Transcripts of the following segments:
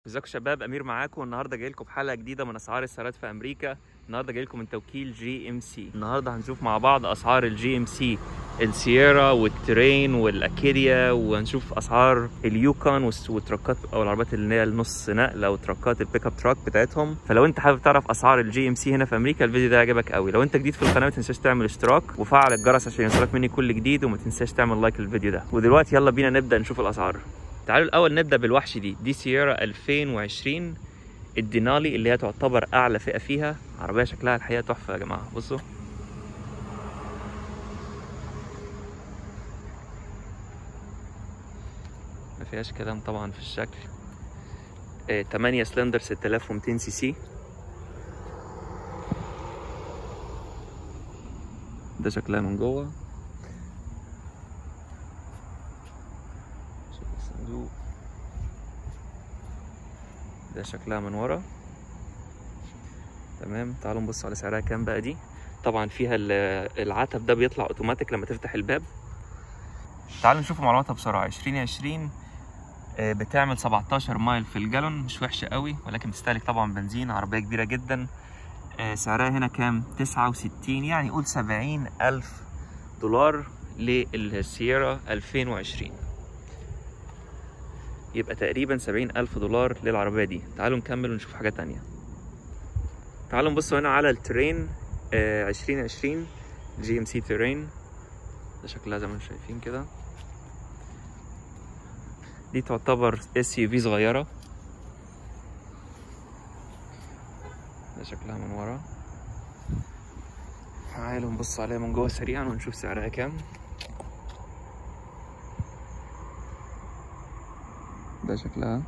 ازيكم يا شباب امير معاكم النهارده جاي لكم بحلقه جديده من اسعار السيارات في امريكا النهارده جاي لكم من توكيل جي ام سي النهارده هنشوف مع بعض اسعار الجي ام سي السييرا والترين والاكيديا وهنشوف اسعار اليوكون والس- والتراكات او العربيات اللي هي النص نقل او تراكات البيك اب تراك بتاعتهم فلو انت حابب تعرف اسعار الجي ام سي هنا في امريكا الفيديو ده يعجبك قوي لو انت جديد في القناه ما تنساش تعمل اشتراك وفعل الجرس عشان يوصلك مني كل جديد وما تنساش تعمل لايك للفيديو ده ودلوقتي يلا بينا نبدا نشوف الاسعار تعالوا الاول نبدا بالوحش دي دي سيارة 2020 الدينالي اللي هي تعتبر اعلى فئه فيها عربيه شكلها الحقيقه تحفه يا جماعه بصوا ما فيهاش كلام طبعا في الشكل آه، 8 سلندر 6200 سي سي ده شكلها من جوه شكل الصندوق ده شكلها من ورا تمام تعالوا نبص على سعرها كام بقى دي طبعا فيها ال- العتب ده بيطلع اوتوماتيك لما تفتح الباب تعالوا نشوف معلوماتها بسرعه 2020 آه، بتعمل 17 مايل في الجالون مش وحشه قوي ولكن بتستهلك طبعا بنزين عربيه كبيره جدا آه، سعرها هنا كام 69 يعني قول 70 الف دولار للسيارة 2020 يبقى تقريبا 70 ألف دولار للعربية دي تعالوا نكمل ونشوف حاجة تانية تعالوا نبصوا هنا على الترين آه 2020 جي ام سي ترين ده شكلها زي ما انتم شايفين كده دي تعتبر اس يو في صغيرة ده شكلها من ورا تعالوا نبص عليها من جوه سريعا ونشوف سعرها كام ده شكلها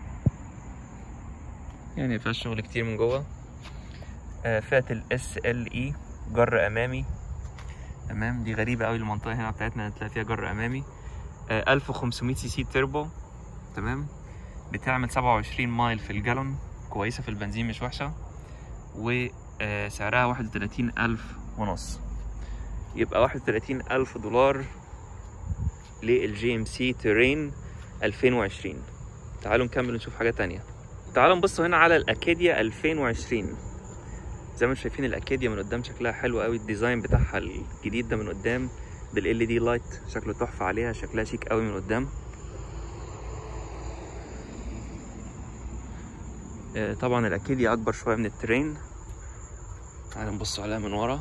يعني مفيهاش شغل كتير من جوه آه، فئة الاس ال اي جر امامي تمام دي غريبة قوي المنطقة هنا بتاعتنا تلاقي فيها جر امامي آه، 1500 سي سي تربو تمام بتعمل 27 مايل في الجالون كويسة في البنزين مش وحشة وسعرها 31 ألف ونص يبقى 31 ألف دولار للجي ام سي ترين 2020 تعالوا نكمل نشوف حاجة تانية تعالوا نبصوا هنا على الأكاديا 2020 زي ما انتم شايفين الأكاديا من قدام شكلها حلو قوي الديزاين بتاعها الجديد ده من قدام بال LED لايت شكله تحفة عليها شكلها شيك قوي من قدام آه، طبعا الأكاديا أكبر شوية من الترين تعالوا نبص عليها من ورا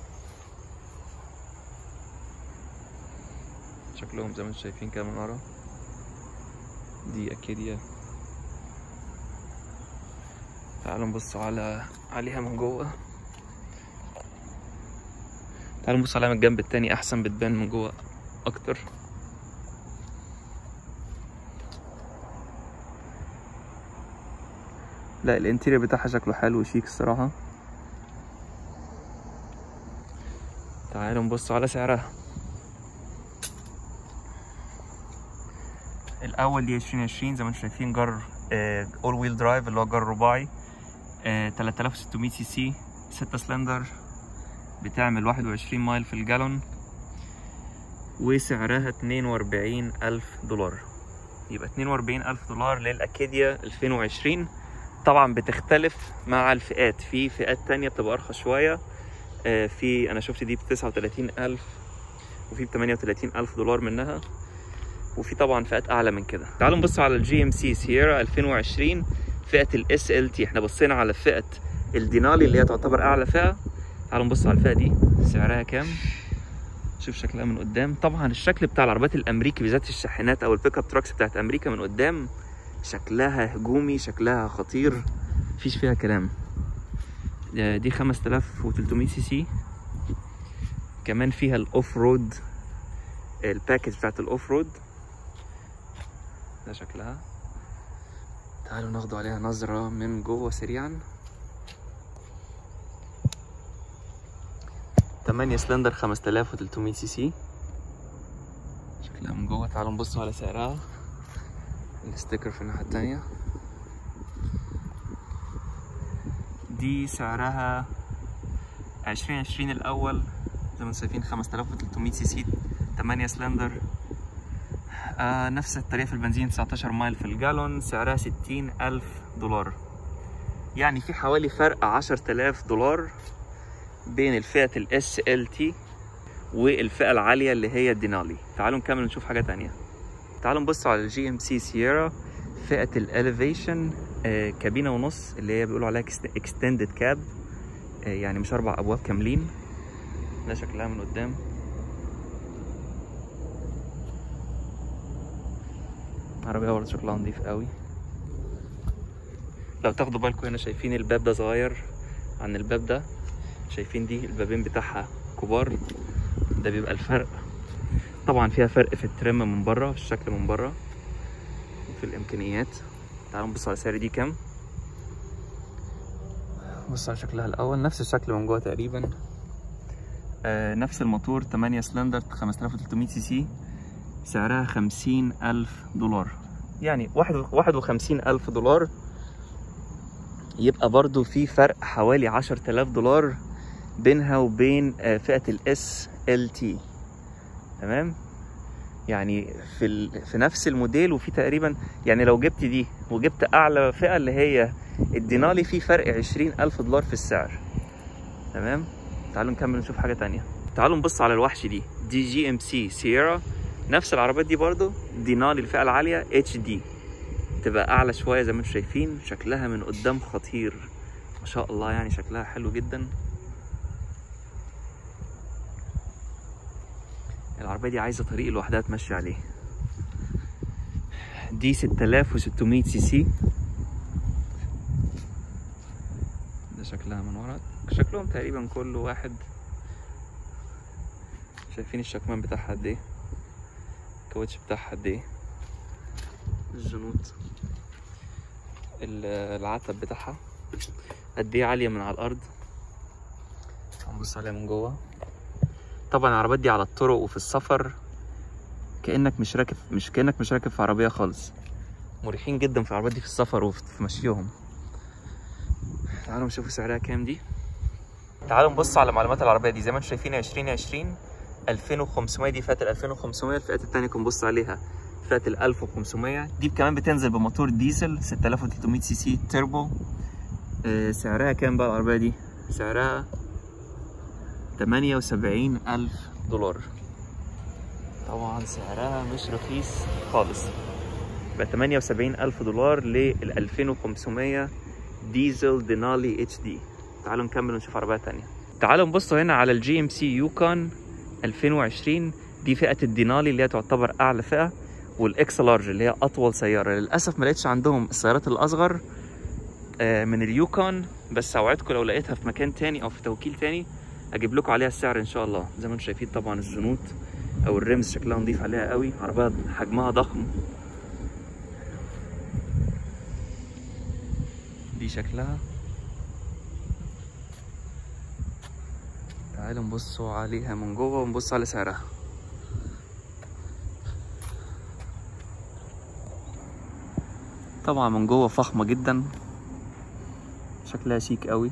شكلهم زي ما انتم شايفين كده من ورا دي أكاديا تعالوا نبص على عليها من جوه تعالوا نبص عليها من الجنب التاني أحسن بتبان من جوه أكتر لا الانتيريور بتاعها شكله حلو وشيك الصراحة تعالوا نبص على سعرها الاول دي 2020 زي ما انتم شايفين جر اول ويل درايف اللي هو جر رباعي آه، 3600 سي سي 6 سلندر بتعمل 21 مايل في الجالون وسعرها 42 ألف دولار يبقى 42 ألف دولار للأكاديا 2020 طبعا بتختلف مع الفئات في فئات تانية بتبقى أرخص شوية آه، في أنا شفت دي ب 39 ألف وفي ب 38 ألف دولار منها وفي طبعا فئات اعلى من كده تعالوا نبص على الجي ام سي سييرا 2020 فئه الاس ال تي احنا بصينا على فئه الدينالي اللي هي تعتبر اعلى فئه تعالوا نبص على الفئه دي سعرها كام شوف شكلها من قدام طبعا الشكل بتاع العربيات الامريكي بالذات الشاحنات او البيك اب تراكس بتاعت امريكا من قدام شكلها هجومي شكلها خطير مفيش فيها كلام آه، دي 5300 سي سي كمان فيها الاوف رود الباكج بتاعت الاوف رود ده شكلها تعالوا ناخدوا عليها نظرة من جوه سريعا 8 سلندر 5300 سي سي شكلها من جوه تعالوا نبصوا على سعرها الستيكر في الناحية التانية دي سعرها عشرين عشرين الأول زي ما انتم شايفين 5300 سي سي 8 سلندر آه نفس الطريقة في البنزين 19 مايل في الجالون سعرها 60 ألف دولار يعني في حوالي فرق 10000 دولار بين الفئة ال SLT والفئة العالية اللي هي الدينالي تعالوا نكمل نشوف حاجة تانية تعالوا نبص على الجي ام سي سييرا فئة الاليفيشن آه كابينة ونص اللي هي بيقولوا عليها اكستندد كاب آه يعني مش أربع أبواب كاملين ده شكلها من قدام عربية برضه شكلها نضيف قوي لو تاخدوا بالكم هنا شايفين الباب ده صغير عن الباب ده شايفين دي البابين بتاعها كبار ده بيبقى الفرق طبعا فيها فرق في الترم من بره في الشكل من بره وفي الامكانيات تعالوا نبص على سعر دي كام بص على شكلها الاول نفس الشكل من جوه تقريبا آه نفس الموتور 8 سلندر 5300 سي سي سعرها 50 ألف دولار يعني واحد واحد وخمسين ألف دولار يبقى برضو في فرق حوالي عشرة آلاف دولار بينها وبين فئة الاس ال تي تمام يعني في ال... في نفس الموديل وفي تقريبا يعني لو جبت دي وجبت اعلى فئة اللي هي الدينالي في فرق عشرين ألف دولار في السعر تمام تعالوا نكمل نشوف حاجة تانية تعالوا نبص على الوحش دي دي جي ام سي سييرا نفس العربيات دي برضو دينالي الفئة العالية اتش دي تبقى اعلى شوية زي ما انتم شايفين شكلها من قدام خطير ما شاء الله يعني شكلها حلو جدا العربية دي عايزة طريق لوحدها تمشي عليه دي 6600 سي سي ده شكلها من ورا شكلهم تقريبا كل واحد شايفين الشكمان بتاعها قد ايه الكاوتش بتاعها قد ايه الجنوط العتب بتاعها قد ايه عالية من على الأرض هنبص عليها من جوه طبعا العربيات دي على الطرق وفي السفر كأنك مش راكب مش كأنك مش راكب في عربية خالص مريحين جدا في العربيات دي في السفر وفي مشيهم تعالوا نشوف سعرها كام دي تعالوا نبص على معلومات العربية دي زي ما انتم شايفين 2020 2500 دي فئة ال 2500 الفئات التانية كنا بنبص عليها فئة ال 1500 دي كمان بتنزل بموتور ديزل 6300 سي سي تيربو آه سعرها كام بقى العربية دي؟ سعرها 78 ألف دولار طبعا سعرها مش رخيص خالص بقى 78 ألف دولار لل 2500 ديزل دينالي اتش دي تعالوا نكمل ونشوف عربية تانية تعالوا نبصوا هنا على الجي ام سي يوكون 2020 دي فئة الدينالي اللي هي تعتبر أعلى فئة والاكس لارج اللي هي أطول سيارة للأسف ما لقيتش عندهم السيارات الأصغر من اليوكون بس أوعدكم لو لقيتها في مكان تاني أو في توكيل تاني أجيب لكم عليها السعر إن شاء الله زي ما انتم شايفين طبعا الزنوط أو الرمز شكلها نضيف عليها قوي عربية حجمها ضخم دي شكلها تعالوا نبصوا عليها من جوه ونبص على سعرها طبعا من جوه فخمة جدا شكلها شيك قوي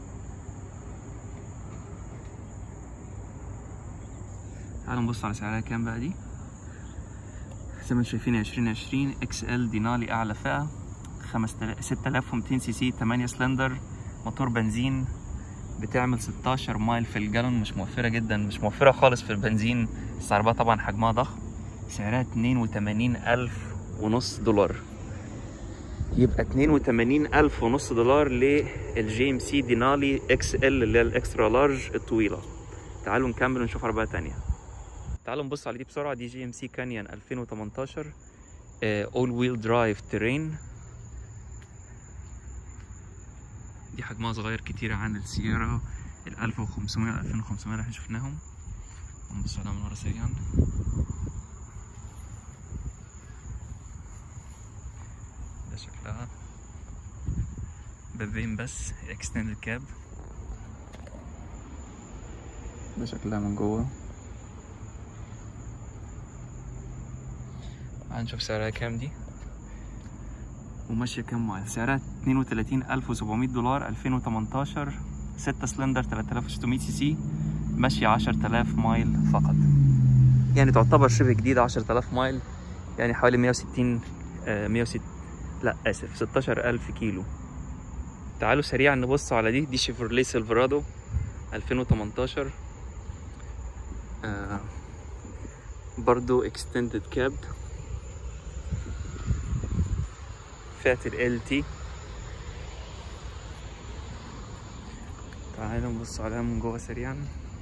تعالوا نبص على سعرها كام بقى دي زي ما انتم شايفين 2020 اكس ال دينالي اعلى فئة 6200 سي سي 8 سلندر موتور بنزين بتعمل 16 مايل في الجالون مش موفرة جدا مش موفرة خالص في البنزين بس العربية طبعا حجمها ضخم سعرها 82 ألف ونص دولار يبقى 82 ألف ونص دولار للجي ام سي دينالي اكس ال اللي هي الاكسترا لارج الطويلة تعالوا نكمل ونشوف عربية تانية تعالوا نبص على دي بسرعة دي جي ام سي كانيون 2018 اول ويل درايف ترين دي حجمها صغير كتير عن السيارة ال 1500 2500 اللي احنا شفناهم نبص عليها من ورا سريعا ده شكلها بابين بس اكستندد كاب ده شكلها من جوه هنشوف سعرها كام دي وماشية كام مايل سعرها 32700 دولار 2018 6 سلندر 3600 سي سي ماشية 10000 مايل فقط يعني تعتبر شبه جديدة 10000 مايل يعني حوالي 160 آه 160 لا اسف 16000 كيلو تعالوا سريعا نبص على دي دي شيفروليه سيلفرادو 2018 آه برضو extended cab فئة ال LT تعالوا نبص عليها من جوه سريعا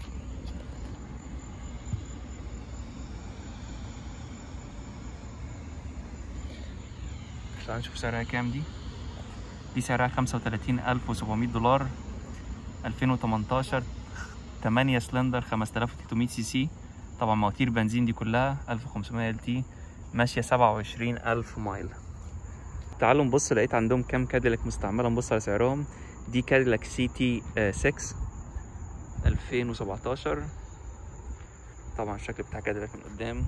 تعالوا نشوف سعرها كام دي دي سعرها خمسة وتلاتين ألف وسبعمية دولار ألفين وتمنتاشر تمانية سلندر خمسة آلاف وتلتمية سي سي طبعا مواتير بنزين دي كلها ألف وخمسمية ال تي ماشية سبعة وعشرين ألف مايل تعالوا نبص لقيت عندهم كام كاديلاك مستعملة نبص على سعرهم دي كاديلاك سي تي 6 2017 طبعا الشكل بتاع كاديلاك من قدام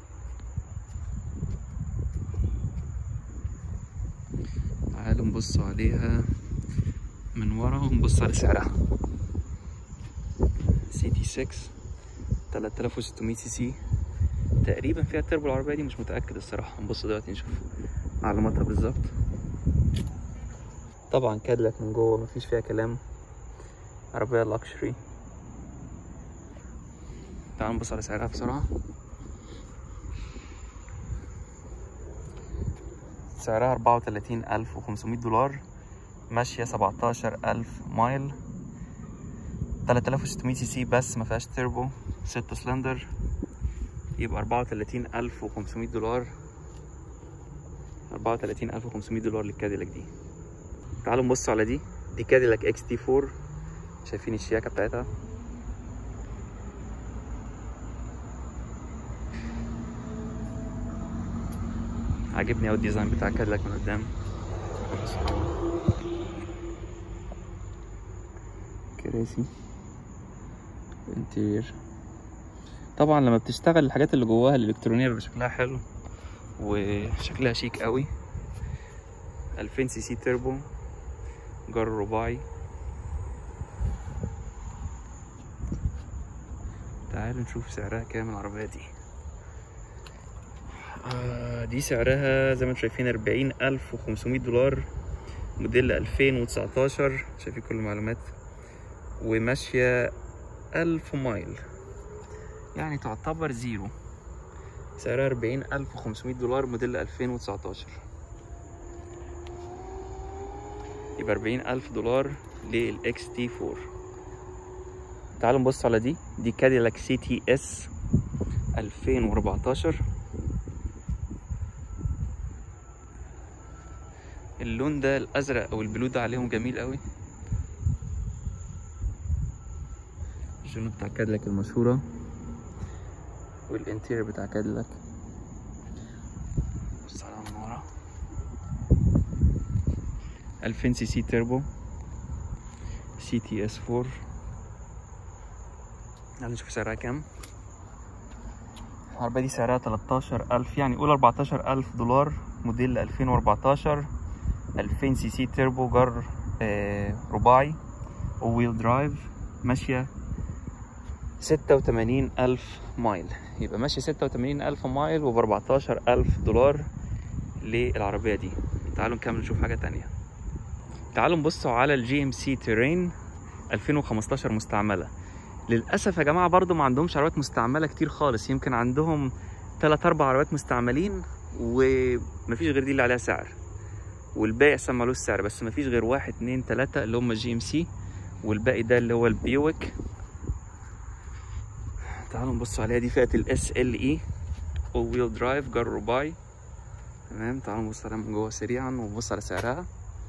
تعالوا نبص عليها من ورا ونبص على سعرها سي تي 6 3600 سي سي تقريبا فيها تربو العربية دي مش متأكد الصراحة هنبص دلوقتي نشوف معلوماتها بالظبط طبعا كادلك من جوه مفيش فيها كلام عربية لاكشري تعالوا نبص على سعرها بسرعة سعرها أربعة وتلاتين ألف وخمسمية دولار ماشية سبعتاشر ألف مايل تلات آلاف وستمية سي سي بس مفيهاش تربو ستة سلندر يبقى أربعة وتلاتين ألف وخمسمية دولار أربعة وتلاتين ألف وخمسمية دولار للكاديلاك دي تعالوا نبص على دي دي كاديلاك اكس تي 4 شايفين الشياكة بتاعتها عاجبني اوي الديزاين بتاع كاديلاك من قدام كراسي انتير طبعا لما بتشتغل الحاجات اللي جواها الالكترونيه بيبقى شكلها حلو وشكلها شيك قوي 2000 سي سي تربو جر رباعي تعالوا نشوف سعرها كام العربية دي آه دي سعرها زي ما انتم شايفين أربعين ألف وخمسمية دولار موديل ألفين وتسعتاشر شايفين كل المعلومات وماشية ألف مايل يعني تعتبر زيرو سعرها أربعين ألف وخمسمية دولار موديل ألفين وتسعتاشر يبقى أربعين ألف دولار للإكس تي فور تعالوا نبص على دي دي كاديلاك سي تي اس ألفين وأربعتاشر اللون ده الأزرق أو البلو ده عليهم جميل قوي اللون بتاع كاديلاك المشهورة والانتيرير بتاع كاديلاك بص على من ورا 2000 سي سي تربو سي تي اس 4 تعالوا نشوف سعرها كام العربية دي سعرها 13000 يعني قول 14000 دولار موديل 2014 2000 سي سي تربو جر آه رباعي وويل درايف ماشية 86000 مايل يبقى ماشية 86000 مايل وب 14000 دولار للعربية دي تعالوا نكمل نشوف حاجة تانية تعالوا نبصوا على الجي ام سي تيرين 2015 مستعملة للأسف يا جماعة برضو ما عندهمش عربيات مستعملة كتير خالص يمكن عندهم تلات أربع عربيات مستعملين ومفيش غير دي اللي عليها سعر والباقي أصلا مالوش سعر بس مفيش غير واحد اتنين تلاتة اللي هم الجي ام سي والباقي ده اللي هو البيويك تعالوا نبص عليها دي فئة الاس ال اي او ويل درايف جر رباعي تمام تعالوا نبص عليها من جوه سريعا ونبص على سعرها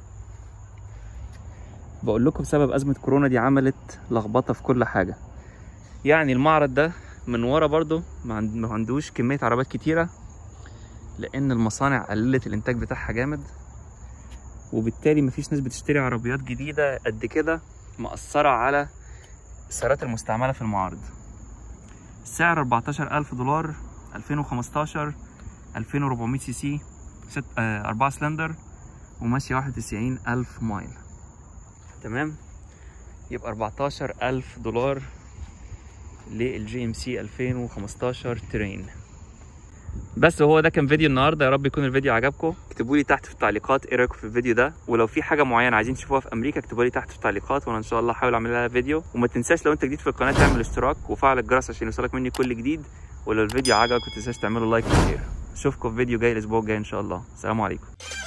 بقول لكم بسبب أزمة كورونا دي عملت لخبطة في كل حاجة يعني المعرض ده من ورا برضو ما عند- ما عندوش كمية عربيات كتيرة لأن المصانع قللت الإنتاج بتاعها جامد وبالتالي مفيش ناس بتشتري عربيات جديدة قد كده مأثرة على السيارات المستعملة في المعارض السعر 14000 دولار 2015 2400 سي سي 4 سلندر وماشية 91000 مايل تمام يبقى 14000 دولار للجي ام سي 2015 ترين بس هو ده كان فيديو النهارده يا رب يكون الفيديو عجبكم اكتبوا لي تحت في التعليقات ايه رايكم في الفيديو ده ولو في حاجه معينه عايزين تشوفوها في امريكا اكتبوا لي تحت في التعليقات وانا ان شاء الله هحاول اعمل لها فيديو وما تنساش لو انت جديد في القناه تعمل اشتراك وفعل الجرس عشان يوصلك مني كل جديد ولو الفيديو عجبك ما تنساش تعملوا لايك وشير اشوفكم في فيديو جاي الاسبوع الجاي ان شاء الله السلام عليكم